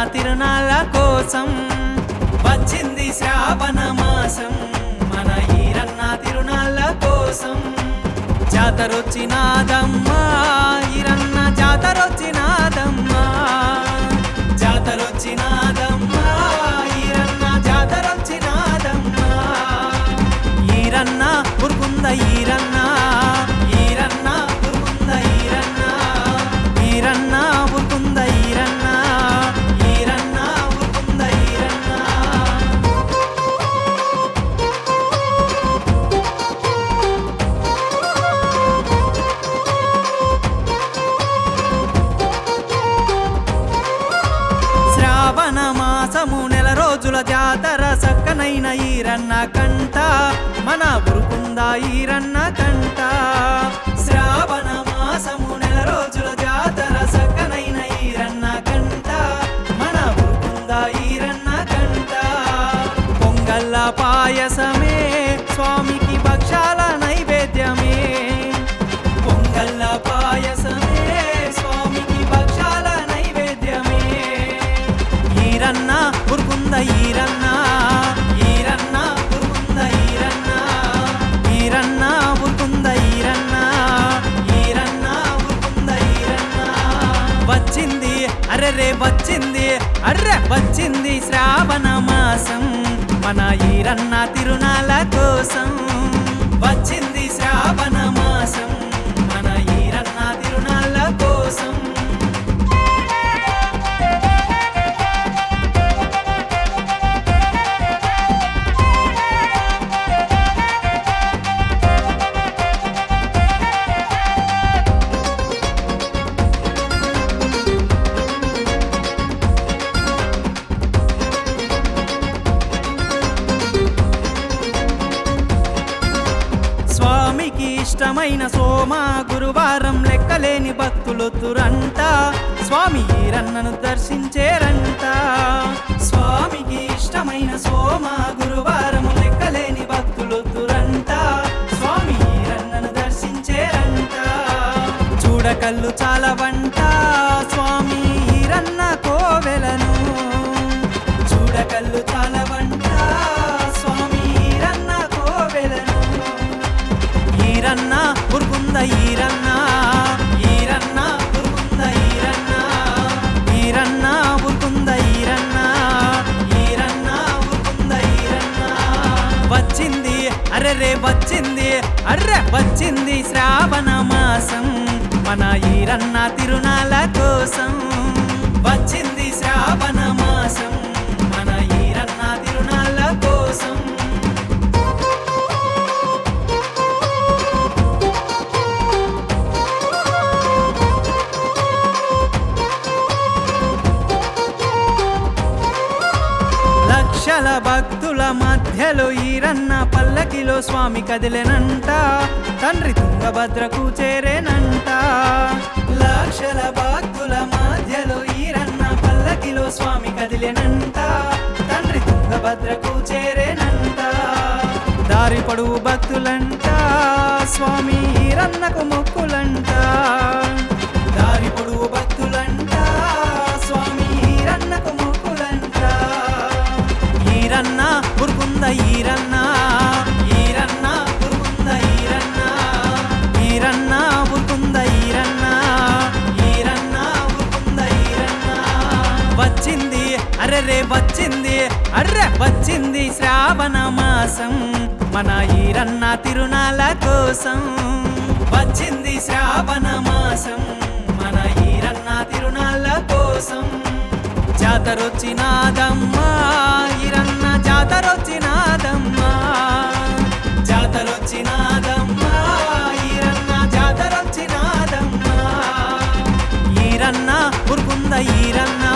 తిరునాళ్ళ కోసం వచ్చింది శ్రావణ మాసం మన ఈరన్న తిరునాళ్ళ కోసం జాతరొచ్చినాదమ్మా ఈరన్న జాతరొచ్చినాదమ్మా జాతరొచ్చినాదమ్మా ఈరన్న జాతరొచ్చినాదమ్మా ఈరన్న ఉరుకుంద ఈరన్న ఈరన్న ఉరుకుంద ఈరన్న ఈరన్న ఉరుకుంద ఈరన్న ఈరన్న ఉరుకుంద ఈరన్న శ్రావణ మాసము నెల రోజుల జాతర సక్కనైన ఈరన్న కంట మన ఉరుకుందా ఈరన్న కంట శ్రావణ మాసము నెల రోజుల జాతర సక్కనైన ఈరన్న కంట మన ఉరుకుందా ఈరన్న కంట పొంగల్ల పాయసమే స్వామికి భక్షాల నైవేద్యమే పొంగల్ల పాయసమే స్వామికి భక్షాల నైవేద్యమే ఈరన్న ఉరుకుంద ఈరన్న ఈరన్న ఉరుకుంద ఈరన్న ఈరన్న ఉరుకుంద ఈరన్న ఈరన్న ఉరుకుంద ఈరన్న వచ్చింది అరెరే వచ్చింది అర్రె వచ్చింది శ్రావణ మాసం మన ఈరన్న తిరునాళ్ళ కోసం వచ్చింది శ్రావణ మాసం మన ఈరన్న తిరునాళ్ళ కోసం స్వామికి ఇష్టమైన సోమ గురువారం లెక్కలేని భక్తులొత్తురంట స్వామి ఈరన్నను దర్శించేరంట స్వామికి ఇష్టమైన సోమ గురువారం లెక్కలేని భక్తులొత్తురంట స్వామి ఈరన్నను దర్శించేరంట చూడకల్లు చాలా వంట స్వామి ఈరన్న కోవెలను చూడకల్లు చాలా వంట స్వామి ఈరన్న కోవెలను ఈరన్న ఉరుకుంద ఈరన్న ఈరన్న ఉరుకుంద ఈరన్న ఈరన్న ఉరుకుంద ఈరన్న ఈరన్న ఉరుకుంద ఈరన్న వచ్చింది అరెరే వచ్చింది అర్రె వచ్చింది శ్రావణ మాసం మన ఈరన్న తిరునాళ్ళ కోసం వచ్చింది శ్రావణ మాసం మన ఈరన్న తిరునాళ్ళ కోసం లక్షల భక్తుల మధ్యలో ఈరన్న పల్లకిలో స్వామి కదిలేనంట తండ్రి తుంగభద్రకు చేరేనంట లక్షల భక్తుల మధ్యలో ఈరన్న పల్లకిలో స్వామి కదిలేనంట తండ్రి తుంగభద్రకు చేరేనంట దారి పొడువు భక్తులంట స్వామి ఈరన్నకు మొక్కులంట దారి పొడువు భక్తులంట స్వామి ఈరన్నకు మొక్కులంట ఈరన్న ఉరుకుంద ఈరన్న ఈరన్న ఉరుకుంద ఈరన్న ఈరన్న ఉరుకుంద ఈరన్న ఈరన్న ఉరుకుంద ఈరన్న వచ్చింది అరెరే వచ్చింది అర్రె వచ్చింది శ్రావణ మాసం మన ఈరన్న తిరునాళ్ళ కోసం వచ్చింది శ్రావణ మాసం మన ఈరన్న తిరునాళ్ళ కోసం జాతరొచ్చినాదమ్మా ఈరన్న జాతరొచ్చినాదమ్మా జాతరొచ్చినాదమ్మా ఈరన్న జాతరొచ్చినాదమ్మా ఈరన్న ఉరుకుంద ఈరన్న